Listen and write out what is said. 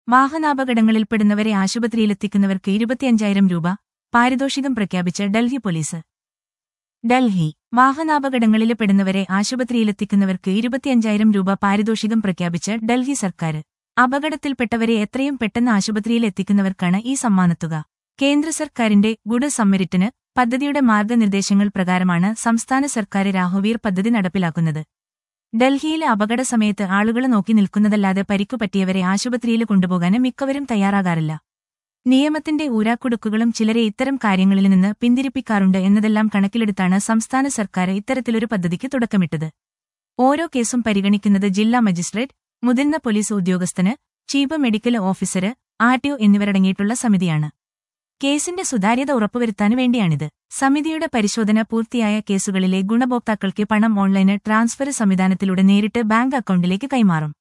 വാഹനാപകടങ്ങളിൽപ്പെടുന്നവരെ ആശുപത്രിയിലെത്തിക്കുന്നവർക്ക് ഇരുപത്തിയഞ്ചായിരം രൂപ പാരിതോഷികം പ്രഖ്യാപിച്ച് ഡൽഹി പോലീസ് ഡൽഹി വാഹനാപകടങ്ങളിലെ പെടുന്നവരെ ആശുപത്രിയിലെത്തിക്കുന്നവർക്ക് ഇരുപത്തിയഞ്ചായിരം രൂപ പാരിതോഷികം പ്രഖ്യാപിച്ച് ഡൽഹി സർക്കാർ അപകടത്തിൽപ്പെട്ടവരെ എത്രയും പെട്ടെന്ന് ആശുപത്രിയിൽ എത്തിക്കുന്നവർക്കാണ് ഈ സമ്മാനത്തുക കേന്ദ്ര സർക്കാരിന്റെ ഗുഡ് സമ്മരിറ്റിന് പദ്ധതിയുടെ മാർഗനിർദ്ദേശങ്ങൾ പ്രകാരമാണ് സംസ്ഥാന സർക്കാർ രാഹുവീർ പദ്ധതി നടപ്പിലാക്കുന്നത് ഡൽഹിയിലെ അപകട സമയത്ത് ആളുകൾ നോക്കി നിൽക്കുന്നതല്ലാതെ പരിക്കു പറ്റിയവരെ ആശുപത്രിയിൽ കൊണ്ടുപോകാൻ മിക്കവരും തയ്യാറാകാറില്ല നിയമത്തിന്റെ ഊരാക്കുടുക്കുകളും ചിലരെ ഇത്തരം കാര്യങ്ങളിൽ നിന്ന് പിന്തിരിപ്പിക്കാറുണ്ട് എന്നതെല്ലാം കണക്കിലെടുത്താണ് സംസ്ഥാന സർക്കാർ ഇത്തരത്തിലൊരു പദ്ധതിക്ക് തുടക്കമിട്ടത് ഓരോ കേസും പരിഗണിക്കുന്നത് ജില്ലാ മജിസ്ട്രേറ്റ് മുതിർന്ന പോലീസ് ഉദ്യോഗസ്ഥന് ചീഫ് മെഡിക്കൽ ഓഫീസര് ആർടിഒ എന്നിവരടങ്ങിയിട്ടുള്ള സമിതിയാണ് കേസിന്റെ സുതാര്യത ഉറപ്പുവരുത്താൻ വേണ്ടിയാണിത് സമിതിയുടെ പരിശോധന പൂർത്തിയായ കേസുകളിലെ ഗുണഭോക്താക്കൾക്ക് പണം ഓൺലൈന് ട്രാൻസ്ഫർ സംവിധാനത്തിലൂടെ നേരിട്ട് ബാങ്ക് അക്കൗണ്ടിലേക്ക് കൈമാറും